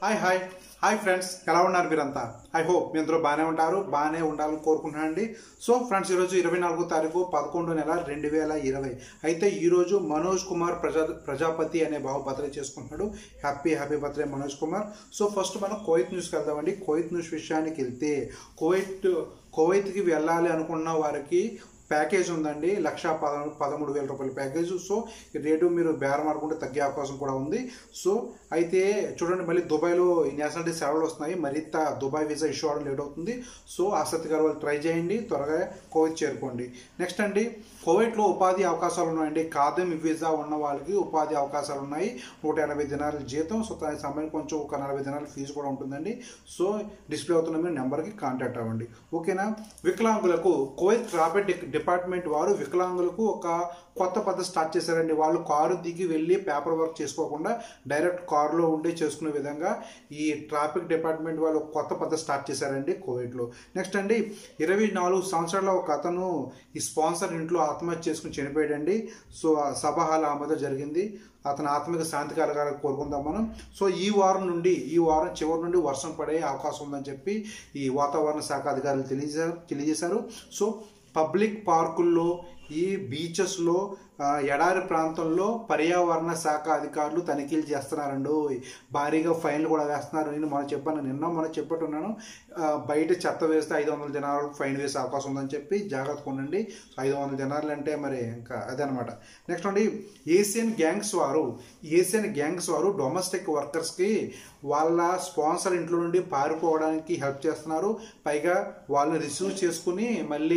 hi hi hi friends ఎలా ఉన్నారు మీరంతా ఐ హోప్ మీ అందరూ బాగానే ఉంటారు బాగానే ఉండాలని కోరుకుంటున్నాను అండి సో ఫ్రెండ్స్ ఈరోజు ఇరవై నాలుగో తారీఖు పదకొండు నెల రెండు వేల ఇరవై అయితే ఈరోజు మనోజ్ కుమార్ ప్రజా ప్రజాపతి అనే బాబు బర్త్డే చేసుకుంటున్నాడు happy happy birthday Manoj Kumar so first మనం కోయిత్ న్యూస్కి వెళ్దామండి కోయిత్ న్యూస్ విషయానికి వెళ్తే కోవిట్ కోవైత్కి వెళ్ళాలి అనుకున్న వారికి ప్యాకేజ్ ఉందండి లక్ష పద పదమూడు వేల రూపాయల ప్యాకేజ్ సో ఈ రేటు మీరు బేరం ఆడుకుంటే తగ్గే అవకాశం కూడా ఉంది సో అయితే చూడండి మళ్ళీ దుబాయ్లో ఈ నేషనల్ డే సెలవులు వస్తున్నాయి మరింత దుబాయ్ వీసా ఇష్యూ అవడం లేట్ అవుతుంది సో ఆసక్తి గారు వాళ్ళు ట్రై చేయండి త్వరగా కోవిడ్ చేరుకోండి నెక్స్ట్ అండి కోవిడ్లో ఉపాధి అవకాశాలు ఉన్నాయండి కాదం వీసా ఉన్న వాళ్ళకి ఉపాధి అవకాశాలు ఉన్నాయి నూట ఎనభై దినాల జీతం సో దాని సమయం కొంచెం ఒక నలభై దినాల ఫీజు కూడా ఉంటుందండి సో డిస్ప్లే అవుతున్న మీరు నెంబర్కి కాంటాక్ట్ అవ్వండి ఓకేనా వికలాంగులకు కోవిడ్ ట్రాఫిక్ డి- డిపార్ట్మెంట్ వారు వికలాంగులకు ఒక కొత్త పద్ధతి స్టార్ట్ చేశారండి వాళ్ళు కారు దిగి వెళ్ళి పేపర్ వర్క్ చేసుకోకుండా డైరెక్ట్ కారులో ఉండి చేసుకునే విధంగా ఈ ట్రాఫిక్ డిపార్ట్మెంట్ వాళ్ళు ఒక కొత్త పద్ధతి స్టార్ట్ చేశారండి కోవిడ్లో నెక్స్ట్ అండి ఇరవై నాలుగు సంవత్సరాల ఒక అతను ఈ స్పాన్సర్ ఇంట్లో ఆత్మహత్య చేసుకుని చనిపోయాడండి సో ఆ సభ హాల్ ఆమెతో జరిగింది అతని ఆత్మీయ శాంతి కలగాలని కోరుకుందాం మనం సో ఈ వారం నుండి ఈ వారం చివరి నుండి వర్షం పడే అవకాశం ఉందని చెప్పి ఈ వాతావరణ శాఖ అధికారులు తెలియజేశారు తెలియజేశారు సో పబ్లిక్ పార్కుల్లో ఈ బీచెస్లో ఆ, ఎడారి ప్రాంతంలో పర్యావరణ శాఖ అధికారులు తనిఖీలు చేస్తున్నారండి భారీగా ఫైన్లు కూడా వేస్తున్నారు నేను మనం చెప్పాను నిన్న మనం చెప్పట్టున్నాను ఆ, బయట చెత్త వేస్తే ఐదు వందల దినాలకు ఫైన్ వేసే అవకాశం ఉందని చెప్పి జాగ్రత్తగా ఉండండి ఐదు వందల దినాలు అంటే మరి ఇంకా అదనమాట నెక్స్ట్ అండి ఏషియన్ గ్యాంగ్స్ వారు ఏషియన్ గ్యాంగ్స్ వారు డొమెస్టిక్ వర్కర్స్కి వాళ్ళ స్పాన్సర్ ఇంట్లో నుండి పారిపోవడానికి హెల్ప్ చేస్తున్నారు పైగా వాళ్ళని రిసీవ్ చేసుకుని మళ్ళీ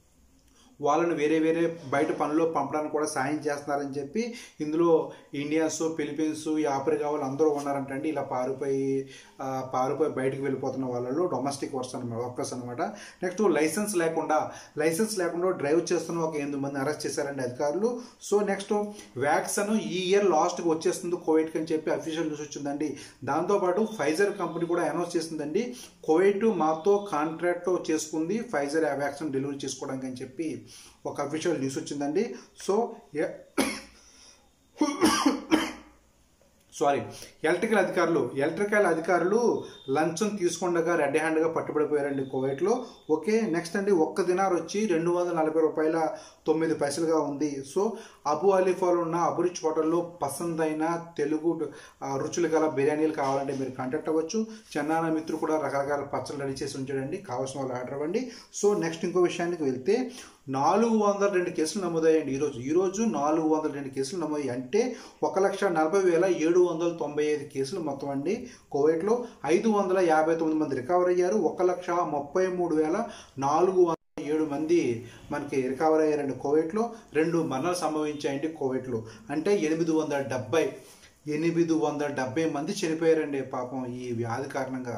వాళ్ళని వేరే వేరే బయట పనుల్లో పంపడానికి కూడా సాయం చేస్తున్నారని చెప్పి ఇందులో ఇండియన్స్ ఫిలిపీన్స్ ఈ ఆఫ్రికా వాళ్ళు అందరూ ఉన్నారంటండి ఇలా పారిపోయి ఆ, పారిపోయి బయటికి వెళ్ళిపోతున్న వాళ్ళలో డొమెస్టిక్ వర్క్స్ అనమాట వర్కర్స్ అనమాట నెక్స్ట్ లైసెన్స్ లేకుండా లైసెన్స్ లేకుండా డ్రైవ్ చేస్తున్న ఒక ఎనిమిది మంది అరెస్ట్ చేశారండి అధికారులు సో నెక్స్ట్ వ్యాక్సిన్ ఈ ఇయర్ లాస్ట్కి వచ్చేస్తుంది కోవిడ్కి అని చెప్పి అఫీషియల్ న్యూస్ వచ్చిందండి దాంతోపాటు ఫైజర్ కంపెనీ కూడా అనౌన్స్ చేసిందండి కోవిడ్ మాతో కాంట్రాక్ట్ చేసుకుంది ఫైజర్ ఆ వ్యాక్సిన్ డెలివరీ చేసుకోవడానికి అని చెప్పి ఒక అఫీషియల్ న్యూస్ వచ్చిందండి సో ఎ- సారీ ఎలక్ట్రికల్ అధికారులు ఎలక్ట్రికల్ అధికారులు లంచం తీసుకుండగా రెడ్ హ్యాండ్గా పట్టుబడిపోయారండి కువైట్లో ఓకే నెక్స్ట్ అండి ఒక్క దినార్ వచ్చి రెండు వందల నలభై రూపాయల తొమ్మిది పైసలుగా ఉంది సో అబు అలీఫాలో ఉన్న అభిరుచి హోటల్లో పసందైన తెలుగు ఆ, రుచులు గల బిర్యానీలు కావాలంటే మీరు కాంటాక్ట్ అవ్వచ్చు చెన్నాన మిత్రులు కూడా రకరకాల పచ్చళ్ళు రెడీ చేసి ఉంచాడండి కావాల్సిన వాళ్ళు ఆర్డర్ ఇవ్వండి సో నెక్స్ట్ ఇంకో విషయానికి వెళ్తే నాలుగు వందల రెండు కేసులు నమోదయ్యండి ఈరోజు ఈరోజు నాలుగు వందల రెండు కేసులు నమోదయ్యాయి అంటే ఒక లక్ష నలభై వేల ఏడు వందల తొంభై ఐదు కేసులు మొత్తం అండి కోవిడ్లో ఐదు వందల యాభై తొమ్మిది మంది రికవర్ అయ్యారు ఒక లక్ష ముప్పై మూడు వేల నాలుగు వందల ఏడు మంది మనకి రికవర్ అయ్యారండి కోవిడ్లో రెండు మరణాలు సంభవించాయండి కోవిడ్లో అంటే ఎనిమిది వందల డెబ్బై ఎనిమిది వందల డెబ్బై మంది చనిపోయారండి పాపం ఈ వ్యాధి కారణంగా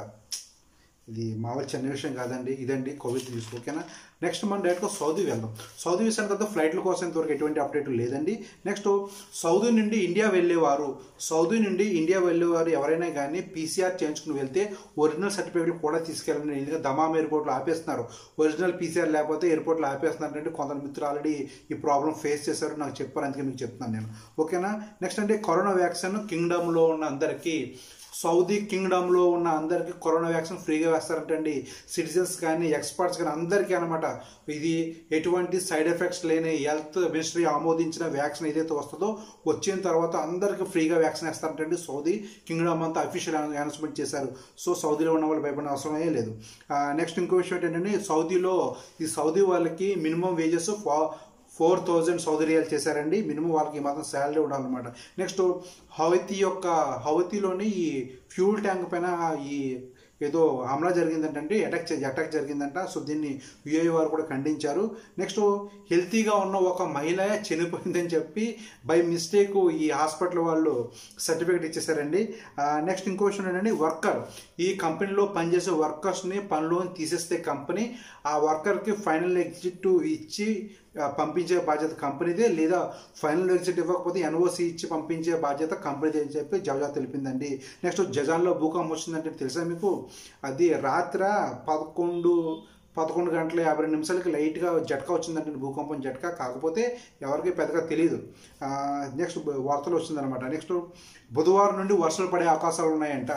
ఇది మామూలు చిన్న విషయం కాదండి ఇదండి కోవిడ్ న్యూస్ ఓకేనా నెక్స్ట్ మనం డైరెక్ట్గా సౌదీ వెళ్దాం సౌదీ విషయానికి వద్ద ఫ్లైట్ల కోసం ఇంతవరకు ఎటువంటి అప్డేట్ లేదండి నెక్స్ట్ సౌదీ నుండి ఇండియా వెళ్ళేవారు సౌదీ నుండి ఇండియా వెళ్ళేవారు ఎవరైనా కానీ పీసీఆర్ చేయించుకుని వెళ్తే ఒరిజినల్ సర్టిఫికేట్ కూడా తీసుకెళ్ళండి ఎందుకంటే దమాం ఎయిర్పోర్ట్లో ఆపేస్తున్నారు ఒరిజినల్ పీసీఆర్ లేకపోతే ఎయిర్పోర్ట్లో ఆపేస్తున్నారంటే కొంత మిత్రులు ఆల్రెడీ ఈ ప్రాబ్లం ఫేస్ చేశారు నాకు చెప్పారు అందుకే మీకు చెప్తున్నాను నేను ఓకేనా నెక్స్ట్ అంటే కరోనా వ్యాక్సిన్ కింగ్డమ్లో ఉన్న అందరికీ సౌదీ కింగ్డమ్లో ఉన్న అందరికీ కరోనా వ్యాక్సిన్ ఫ్రీగా వేస్తారంటండి సిటిజన్స్ కానీ ఎక్స్పర్ట్స్ కానీ అందరికీ అనమాట ఇది ఎటువంటి సైడ్ ఎఫెక్ట్స్ లేని హెల్త్ మినిస్ట్రీ ఆమోదించిన వ్యాక్సిన్ ఏదైతే వస్తుందో వచ్చిన తర్వాత అందరికీ ఫ్రీగా వ్యాక్సిన్ వేస్తారంటండి సౌదీ కింగ్డమ్ అంతా అఫీషియల్ అనౌన్స్మెంట్ చేశారు సో సౌదీలో ఉన్న వాళ్ళు భయపడిన అవసరమే లేదు నెక్స్ట్ ఇంకో విషయం ఏంటంటే సౌదీలో ఈ సౌదీ వాళ్ళకి minimum wages four thousand Saudi riyal చేశారండి మినిమం వాళ్ళకి ఈ మాత్రం శాలరీ ఉండాలన్నమాట నెక్స్ట్ హౌతీ యొక్క హౌతీలోని ఈ ఫ్యూల్ ట్యాంక్ పైన ఈ ఏదో హమ్లా జరిగిందంటే అటాక్ అటాక్ జరిగిందంట సో దీన్ని యుఏ వారు కూడా ఖండించారు నెక్స్ట్ హెల్తీగా ఉన్న ఒక మహిళ చనిపోయిందని చెప్పి బై మిస్టేక్ ఈ హాస్పిటల్ వాళ్ళు సర్టిఫికేట్ ఇచ్చేసారండి నెక్స్ట్ ఇంకో విషయం ఏంటంటే వర్కర్ ఈ కంపెనీలో పనిచేసే వర్కర్స్ని పనిలో తీసేస్తే కంపెనీ ఆ వర్కర్కి ఫైనల్ ఎగ్జిట్ ఇచ్చి ఆ, పంపించే బాధ్యత కంపెనీదే లేదా ఫైనల్ ఎగ్జిట్ ఇవ్వకపోతే ఎన్ఓసి ఇచ్చి పంపించే బాధ్యత కంపెనీదే అని చెప్పి జవజా తెలిపిందండి నెక్స్ట్ జజాన్లో భూకంపం వచ్చిందంటే తెలుసా మీకు అది రాత్ర పదకొండు పదకొండు గంటల యాభై రెండు నిమిషాలకి లైట్గా జట్కా వచ్చిందంటే భూకంపం జట్కా కాకపోతే ఎవరికి పెద్దగా తెలియదు నెక్స్ట్ వార్తలు వచ్చిందనమాట నెక్స్ట్ బుధవారం నుండి వర్షాలు పడే అవకాశాలు ఉన్నాయంట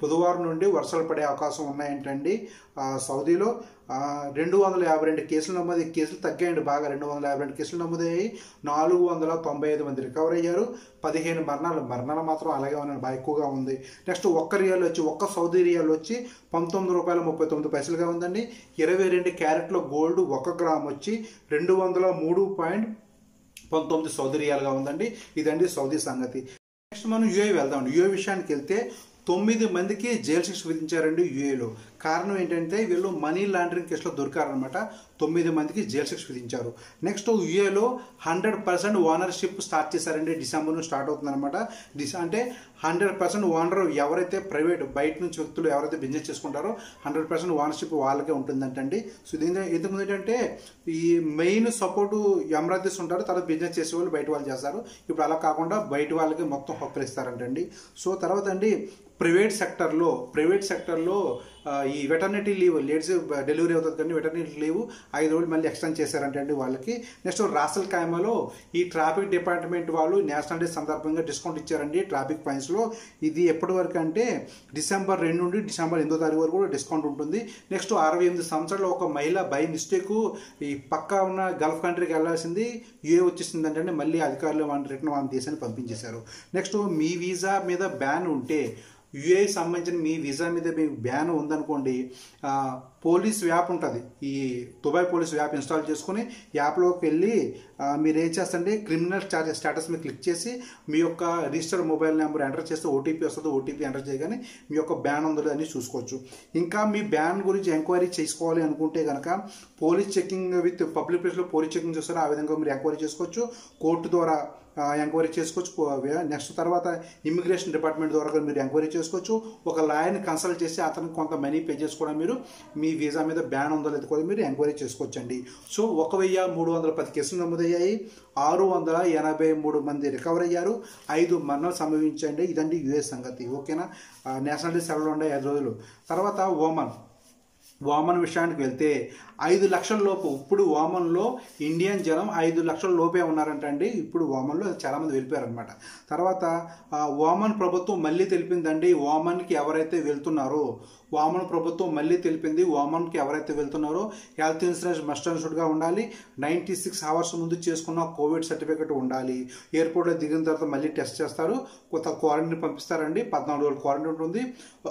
బుధవారం నుండి వర్షాలు పడే అవకాశం ఉన్నాయంటండి ఆ, సౌదీలో ఆ, రెండు వందల యాభై రెండు కేసులు నమోదు కేసులు తగ్గాయండి బాగా రెండు వందల యాభై రెండు కేసులు నమోదయ్యాయి నాలుగు వందల తొంభై ఐదు మంది రికవర్ అయ్యారు పదిహేను మరణాలు మరణాలు మాత్రం అలాగే ఉన్నాయి బాగా ఎక్కువగా ఉంది నెక్స్ట్ ఒక్క రియాల్ వచ్చి ఒక్క సౌదీ రియాల్ వచ్చి పంతొమ్మిది రూపాయల ముప్పై తొమ్మిది పైసలుగా ఉందండి ఇరవై రెండు క్యారెట్ల గోల్డ్ ఒక గ్రామ్ వచ్చి రెండు వందల మూడు పాయింట్ పంతొమ్మిది సౌదీ రియాల్గా ఉందండి ఇదండి సౌదీ సంగతి నెక్స్ట్ మనం యుఏ వెళ్దాం యుఏ విషయానికి వెళ్తే తొమ్మిది మందికి జైలు శిక్ష విధించారండి యుఏలో కారణం ఏంటంటే వీళ్ళు మనీ లాండరింగ్ కేసులో దొరికారనమాట తొమ్మిది మందికి జైలు శిక్ష విధించారు నెక్స్ట్ యుఏలో హండ్రెడ్ పర్సెంట్ ఓనర్షిప్ స్టార్ట్ చేశారండి డిసెంబర్ నుంచి స్టార్ట్ అవుతుందన్నమాట డిస అంటే హండ్రెడ్ పర్సెంట్ ఓనర్ ఎవరైతే ప్రైవేట్ బయట నుంచి వ్యక్తులు ఎవరైతే బిజినెస్ చేసుకుంటారో హండ్రెడ్ పర్సెంట్ ఓనర్షిప్ వాళ్ళకే ఉంటుందంటండి సో ఇది ఎందుకు ఏంటంటే ఈ మెయిన్ సపోర్టు ఎమరాతీస్ ఉంటారు తర్వాత బిజినెస్ చేసే వాళ్ళు బయట వాళ్ళు చేస్తారు ఇప్పుడు అలా కాకుండా బయట వాళ్ళకి మొత్తం హక్కులు ఇస్తారంటండి సో తర్వాత అండి ప్రైవేట్ సెక్టర్లో ప్రైవేట్ సెక్టర్లో ఆ, ఈ వెటర్నిటీ లీవ్ లేడీస్ డెలివరీ అవుతుంది కానీ వెటర్నిటీ లీవ్ ఐదు రోజులు మళ్ళీ ఎక్స్టెండ్ చేశారంటే అండి వాళ్ళకి నెక్స్ట్ రాసల్ కాయమలో ఈ ట్రాఫిక్ డిపార్ట్మెంట్ వాళ్ళు నేషనల్ డే సందర్భంగా డిస్కౌంట్ ఇచ్చారండి ట్రాఫిక్ ఫైన్స్లో ఇది ఎప్పటి వరకు అంటే డిసెంబర్ రెండు నుండి డిసెంబర్ ఎనిమిదో తారీఖు వరకు కూడా డిస్కౌంట్ ఉంటుంది నెక్స్ట్ అరవై ఎనిమిది సంవత్సరాలు ఒక మహిళ బై మిస్టేక్ ఈ పక్కా ఉన్న గల్ఫ్ కంట్రీకి వెళ్ళాల్సింది యూఏ వచ్చేసింది అంటే మళ్ళీ అధికారులు వాళ్ళని రిటర్న్ వాళ్ళ దేశాన్ని పంపించేశారు నెక్స్ట్ మీ వీసా మీద బ్యాన్ ఉంటే యుఏ సంబంధించిన మీ వీసా మీద మీ బ్యాన్ ఉందనుకోండి ఆ, పోలీస్ యాప్ ఉంటుంది ఈ దుబాయ్ పోలీస్ యాప్ ఇన్స్టాల్ చేసుకుని యాప్లోకి వెళ్ళి ఆ, మీరు ఏం చేస్తంటే క్రిమినల్ చార్జ్ స్టేటస్ మీద క్లిక్ చేసి మీ యొక్క రిజిస్టర్ మొబైల్ నెంబర్ ఎంటర్ చేస్తే ఓటీపీ వస్తుంది ఓటీపీ ఎంటర్ చేయగానే మీ యొక్క బ్యాన్ ఉందో అని చూసుకోవచ్చు ఇంకా మీ బ్యాన్ గురించి ఎంక్వైరీ చేసుకోవాలి అనుకుంటే కనుక పోలీస్ చెకింగ్ విత్ పబ్లిక్ ప్లేస్లో పోలీస్ చెకింగ్ చేస్తారో ఆ విధంగా మీరు ఎంక్వైరీ చేసుకోవచ్చు కోర్టు ద్వారా ఆ, ఎంక్వైరీ చేసుకోవచ్చు నెక్స్ట్ తర్వాత ఇమిగ్రేషన్ డిపార్ట్మెంట్ ద్వారా కూడా మీరు ఎంక్వైరీ చేసుకోవచ్చు ఒక లాయర్ని కన్సల్ట్ చేసి అతనికి కొంత మనీ పే చేసి కూడా మీరు మీ వీసా మీద బ్యాన్ ఉందో లేదో కూడా మీరు ఎంక్వైరీ చేసుకోవచ్చండి సో ఒక వెయ్యి మూడు వందల పది కేసులు నమోదయ్యాయి ఆరు వందల ఎనభై మూడు మంది రికవర్ అయ్యారు ఐదు మరణాలు సంభవించండి ఇదండి యుఎస్ సంగతి ఓకేనా ఆ, నేషనల్ డే సెలవులు ఉన్నాయి ఐదు రోజులు తర్వాత ఓమన్ వామన్ విషయానికి వెళ్తే ఐదు లక్షల లోపు ఇప్పుడు వామన్లో ఇండియన్ జనం ఐదు లక్షల లోపే ఉన్నారంటండి ఇప్పుడు వామన్లో చాలామంది వెళ్ళిపోయారనమాట తర్వాత ఆ, వామన్ ప్రభుత్వం మళ్ళీ తెలిపిందండి వామన్కి ఎవరైతే వెళ్తున్నారో వామన్ ప్రభుత్వం మళ్ళీ తెలిపింది వామన్కి ఎవరైతే వెళ్తున్నారో హెల్త్ ఇన్సూరెన్స్ మస్ట్ అండ్ షుడ్గా ఉండాలి నైంటీ సిక్స్ అవర్స్ ముందు చేసుకున్న కోవిడ్ సర్టిఫికేట్ ఉండాలి ఎయిర్పోర్ట్లో దిగిన తర్వాత మళ్ళీ టెస్ట్ చేస్తారు కొత్త క్వారంటైన్ పంపిస్తారండి పద్నాలుగు రోజులు క్వారంటైన్ ఉంటుంది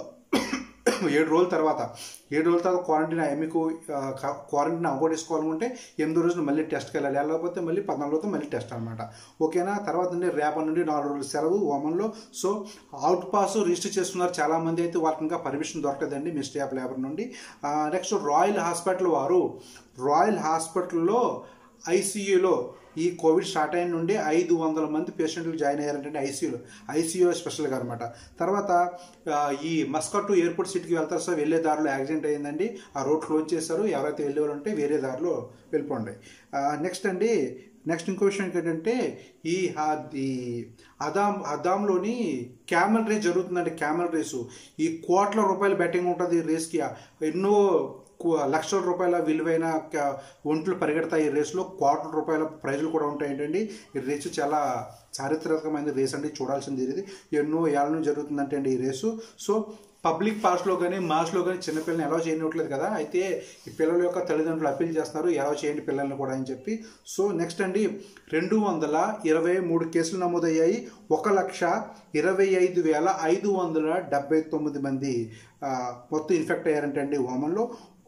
ఏడు రోజుల తర్వాత ఏడు రోజుల తర్వాత క్వారంటైన్ అయ్యి మీకు క్వారంటైన్ అవ్వగొట్టేసుకోవాలనుకుంటే ఎనిమిది రోజులు మళ్ళీ టెస్ట్కి వెళ్ళాలి లేకపోతే మళ్ళీ పద్నాలుగు రోజులు మళ్ళీ టెస్ట్ అనమాట ఓకేనా తర్వాత నుండి రేపటి నుండి నాలుగు రోజులు సెలవు ఓమన్లో సో అవుట్ పాస్ రిజిస్టర్ చేసుకున్నారు చాలా మంది అయితే వాళ్ళకి ఇంకా పర్మిషన్ దొరకదండి మినిస్ట్రీ ఆఫ్ లేబర్ నుండి నెక్స్ట్ రాయల్ హాస్పిటల్ వారు రాయల్ హాస్పిటల్లో ఐసీయూలో ఈ కోవిడ్ స్టార్ట్ అయిన నుండి ఐదు వందల మంది పేషెంట్లు జాయిన్ అయ్యారంటే ఐసీయూలో ఐసీయూ స్పెషల్గా అనమాట తర్వాత ఆ, ఈ మస్కట్ ఎయిర్పోర్ట్ సిటీకి వెళ్తారు సో వెళ్ళే దారిలో యాక్సిడెంట్ అయ్యిందండి ఆ రోడ్ క్లోజ్ చేశారు ఎవరైతే వెళ్ళేవాళ్ళు ఉంటే వేరే దారిలో వెళ్ళిపోండి నెక్స్ట్ అండి నెక్స్ట్ ఇంకో విషయం ఏంటంటే ఈ హా- ఈ అదాం అదాంలోని క్యామెల్ రేస్ జరుగుతుందండి క్యామెల్ రేసు ఈ కోట్ల రూపాయల బెట్టింగ్ ఉంటుంది ఈ రేస్కి ఎన్నో కు- లక్షల రూపాయల విలువైన క- ఒంట్లు పరిగెడతాయి ఈ రేసులో కోట్ల రూపాయల ప్రైజులు కూడా ఉంటాయి ఏంటండి ఈ రేసు చాలా చారిత్రాత్మకమైన రేస్ అండి చూడాల్సింది ఇది ఎన్నో ఏళ్ళ నుంచి జరుగుతుందంటే అండి ఈ రేసు సో పబ్లిక్ పార్క్స్లో కానీ మాస్లో కానీ చిన్నపిల్లల్ని ఎలా చేయనివ్వట్లేదు కదా అయితే ఈ పిల్లల యొక్క తల్లిదండ్రులు అప్పీల్ చేస్తున్నారు ఎలా చేయండి పిల్లల్ని కూడా అని చెప్పి సో నెక్స్ట్ అండి రెండు వందల ఇరవై మూడు కేసులు నమోదయ్యాయి ఒక లక్ష ఇరవై ఐదు వేల ఐదు వందల డెబ్బై తొమ్మిది మంది ఆ, మొత్తం ఇన్ఫెక్ట్ అయ్యారంటే అండి ఓమన్లో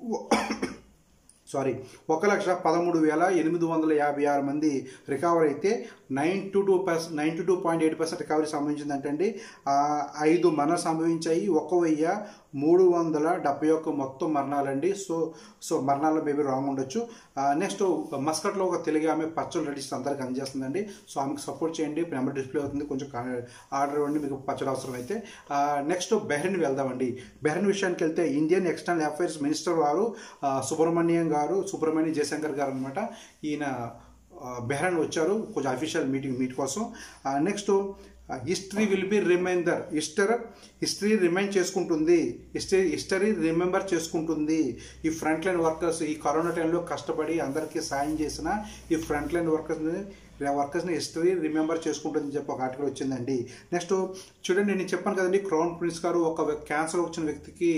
సారీ ఒక లక్ష పదమూడు వేల ఎనిమిది వందల యాభై ఆరు మంది రికవర్ అయితే ninety two percent ninety two point eight percent recovery సంభవించిందంటండి ఆ, ఐదు మరణాలు సంభవించాయి ఒక వెయ్యి మూడు వందల డెబ్బై ఒక్క మొత్తం మరణాలండి సో సో మరణాలు మేబీ రాంగ్ ఉండొచ్చు నెక్స్ట్ మస్కట్లో ఒక తెలుగు ఆమె పచ్చలు రెడీ చేసి అందరికి అందజేస్తుందండి సో ఆమెకు సపోర్ట్ చేయండి నెంబర్ డిస్ప్లే అవుతుంది కొంచెం ఆర్డర్ ఇవ్వండి మీకు పచ్చడి అవసరం అయితే నెక్స్ట్ బెహ్రెన్ వెళ్దామండి బెహ్రెన్ విషయానికి వెళ్తే ఇండియన్ ఎక్స్టర్నల్ అఫైర్స్ మినిస్టర్ వారు ఆ, సుబ్రహ్మణ్యం గారు సుబ్రహ్మణ్య జయశంకర్ గారు అనమాట ఈయన ఆ, బెహ్రాన్ వచ్చారు కొంచెం అఫీషియల్ మీటింగ్ మీట్ కోసం next history will be reminder హిస్టర్ హిస్టరీ రిమైండ్ చేసుకుంటుంది హిస్టరీ హిస్టరీ రిమెంబర్ చేసుకుంటుంది ఈ ఫ్రంట్ లైన్ వర్కర్స్ ఈ కరోనా టైంలో కష్టపడి అందరికీ సాయం చేసిన ఈ ఫ్రంట్ లైన్ వర్కర్స్ని వర్కర్స్ని హిస్టరీ రిమెంబర్ చేసుకుంటుందని చెప్పి ఒక ఆర్టికల్ వచ్చిందండి నెక్స్ట్ చూడండి నేను చెప్పాను కదండి క్రౌన్ ప్రిన్స్ గారు ఒక క్యాన్సర్ వచ్చిన వ్యక్తికి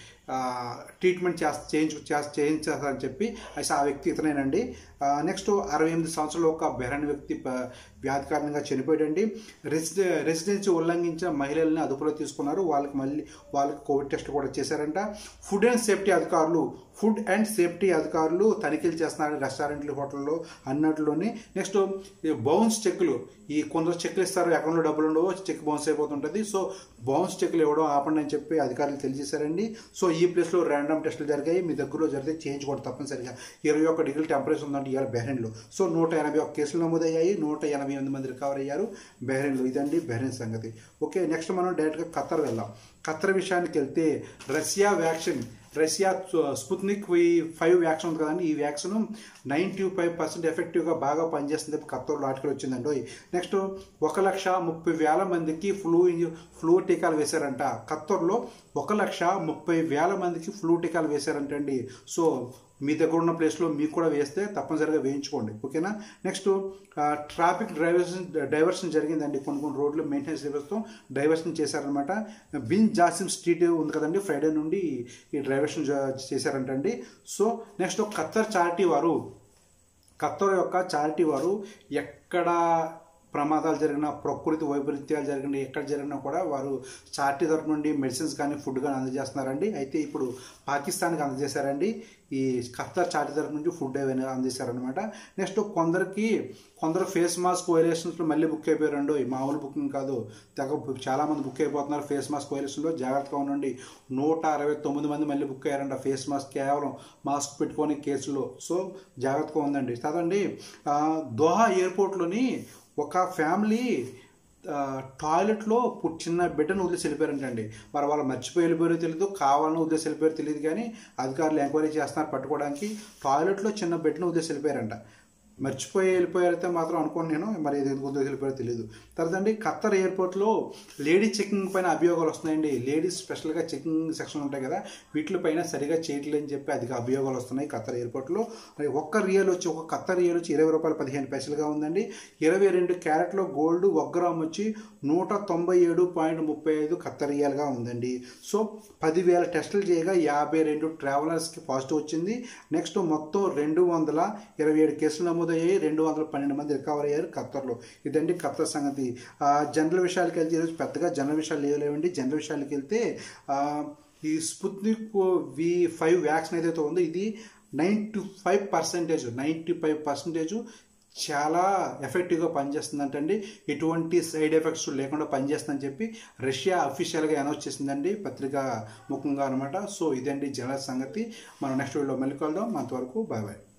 ట్రీట్మెంట్ చేస్త చేయించు చేస్త చేయించేస్తారని చెప్పి అయితే ఆ వ్యక్తి ఇతనేనండి నెక్స్ట్ అరవై ఎనిమిది సంవత్సరాలు ఒక బెహ్రైన్ వ్యక్తి ప- వ్యాధి కారణంగా చనిపోయాడండి రెసిడె రెసిడెన్సీ ఉల్లంఘించిన మహిళల్ని అదుపులో తీసుకున్నారు వాళ్ళకి మళ్ళీ వాళ్ళకి కోవిడ్ టెస్ట్ కూడా చేశారంట ఫుడ్ అండ్ సేఫ్టీ అధికారులు ఫుడ్ అండ్ సేఫ్టీ అధికారులు తనిఖీలు చేస్తున్నారు రెస్టారెంట్లు హోటల్లో అన్నట్లోని నెక్స్ట్ బౌన్స్ చెక్కులు ఈ కొందరు చెక్లు ఇస్తారు అకౌంట్లో డబ్బులు ఉండవు చెక్ బౌన్స్ అయిపోతుంటుంది సో బౌన్స్ చెక్లు ఇవ్వడం ఆపండి అని చెప్పి అధికారులు తెలియజేశారండి సో ఈ ప్లేస్లో ర్యాండమ్ టెస్టులు జరిగాయి మీ దగ్గరలో జరిగితే చేయించుకోండి తప్పనిసరిగా ఇరవై ఒక్క డిగ్రీ టెంపరేచర్ ఉందంటే ఇవాళ బెహ్రెన్లో సో నూట ఎనభై ఒక్క కేసులు నమోదయ్యాయి నూట ఎనభై ఎనిమిది మంది రికవర్ అయ్యారు బెహ్రెన్లో ఇదండి బెహ్రెన్ సంగతి ఓకే నెక్స్ట్ మనం డైరెక్ట్గా ఖత్తర్ వెళ్దాం ఖత్తర్ విషయానికి వెళ్తే రష్యా వ్యాక్సిన్ రష్యా స్పుత్నిక్ ఈ ఫైవ్ వ్యాక్సిన్ ఉంది కదండి ఈ వ్యాక్సిన్ నైంటీ ఫైవ్ పర్సెంట్ ఎఫెక్టివ్గా బాగా పనిచేస్తుంది ఖత్తర్లో ఆర్టికల్ వచ్చిందండి నెక్స్ట్ ఒక లక్ష ముప్పై వేల మందికి ఫ్లూ ఫ్లూ టీకాలు వేశారంట ఖత్తర్లో ఒక లక్ష ముప్పై వేల మందికి ఫ్లూ టీకాలు వేశారంటండి సో మీ దగ్గర ఉన్న ప్లేస్లో మీకు కూడా వేస్తే తప్పనిసరిగా వేయించుకోండి ఓకేనా నెక్స్ట్ ట్రాఫిక్ డైవర్షన్ డైవర్షన్ జరిగిందండి కొన్ని కొన్ని రోడ్లు మెయింటెనెన్స్ లేబర్స్తో డైవర్షన్ చేశారనమాట బిన్ జాసిమ్ స్ట్రీట్ ఉంది కదండి ఫ్రైడే నుండి ఈ డైవర్షన్ చేశారంటండి సో నెక్స్ట్ ఖత్తర్ చారిటీ వారు ఖత్తర్ యొక్క చారిటీ వారు ఎక్కడ ప్రమాదాలు జరిగినా ప్రకృతి వైపరీత్యాలు జరిగినా ఎక్కడ జరిగినా కూడా వారు చార్టీ తరపు నుండి మెడిసిన్స్ కానీ ఫుడ్ కానీ అందజేస్తున్నారండి అయితే ఇప్పుడు పాకిస్తాన్కి అందజేశారండి ఈ ఖత్తర్ చార్టీ తరపు నుండి ఫుడ్ ఏమైనా అందజేశారనమాట నెక్స్ట్ కొందరికి కొందరు ఫేస్ మాస్క్ వైలేషన్స్లో మళ్ళీ బుక్ అయిపోయారండి ఈ మామూలు బుకింగ్ కాదు తెగ చాలామంది బుక్ అయిపోతున్నారు ఫేస్ మాస్క్ వైలేషన్లో జాగ్రత్తగా ఉండండి నూట అరవై తొమ్మిది మంది మళ్ళీ బుక్ అయ్యారంట ఫేస్ మాస్క్ కేవలం మాస్క్ పెట్టుకొని కేసులో సో జాగ్రత్తగా ఉందండి కాదండి ఆ, దోహా ఎయిర్పోర్ట్లోని ఒక ఫ్యామిలీ ఆ, టాయిలెట్లో పు- చిన్న బిడ్డను వదిలేసి వెళ్ళిపోయారంటండి మరి వాళ్ళు మర్చిపోయి వెళ్ళిపోయారో తెలియదు కావాలని వదిలేసి వెళ్ళిపోయారో తెలియదు కానీ అధికారులు ఎంక్వైరీ చేస్తున్నారు పట్టుకోవడానికి టాయిలెట్లో చిన్న బిడ్డను వదిలేసి వెళ్ళిపోయారంట మర్చిపోయి వెళ్ళిపోయారైతే మాత్రం అనుకోను నేను మరి ఇది ఎందుకు వదిలేసి వెళ్ళిపోయారో తెలియదు తర్వాత అండి ఖత్తర్ ఎయిర్పోర్ట్లో లేడీ చెకింగ్ పైన అభియోగాలు వస్తున్నాయండి లేడీస్ స్పెషల్గా చెకింగ్ సెక్షన్ ఉంటాయి కదా వీటిపైన సరిగా చేయట్లేదని చెప్పి అధిక అభియోగాలు వస్తున్నాయి ఖత్తర్ ఎయిర్పోర్ట్లో మరి ఒక్క రియల్ వచ్చి ఒక ఖత్తర్ రియల్ వచ్చి ఇరవై రూపాయలు పదిహేను పైసలుగా ఉందండి ఇరవై రెండు క్యారెట్లో గోల్డ్ ఒక గ్రామ్ వచ్చి నూట తొంభై ఏడు పాయింట్ ముప్పై ఐదు ఖత్తర్ రియల్గా ఉందండి సో పదివేల టెస్టులు చేయగా యాభై రెండు ట్రావెలర్స్కి పాజిటివ్ వచ్చింది నెక్స్ట్ మొత్తం రెండు వందల ఇరవై ఏడు కేసులు నమోదయ్యాయి రెండు వందల పన్నెండు మంది రికవర్ అయ్యారు ఖత్తర్లో ఇదండి ఖత్తర్ సంగతి ఆ, జనరల్ విషయాలకు వెళ్తే ఈరోజు పెద్దగా జనరల్ విషయాలు లేవు లేవండి జనరల్ విషయాలకు వెళ్తే ఆ, ఈ స్పుత్నిక్ వి ఫైవ్ వ్యాక్సిన్ ఏదైతే ఉందో ఇది ninety five percentage ninety five percentage చాలా ఎఫెక్టివ్గా పనిచేస్తుందంటండి ఎటువంటి సైడ్ ఎఫెక్ట్స్ లేకుండా పనిచేస్తుందని చెప్పి రష్యా అఫీషియల్గా అనౌన్స్ చేసిందండి పత్రిక ముఖంగా అనమాట సో ఇదండి జనరల్ సంగతి మనం నెక్స్ట్ వీడియోలో మళ్ళీ కలుద్దాం అంతవరకు బాయ్ బాయ్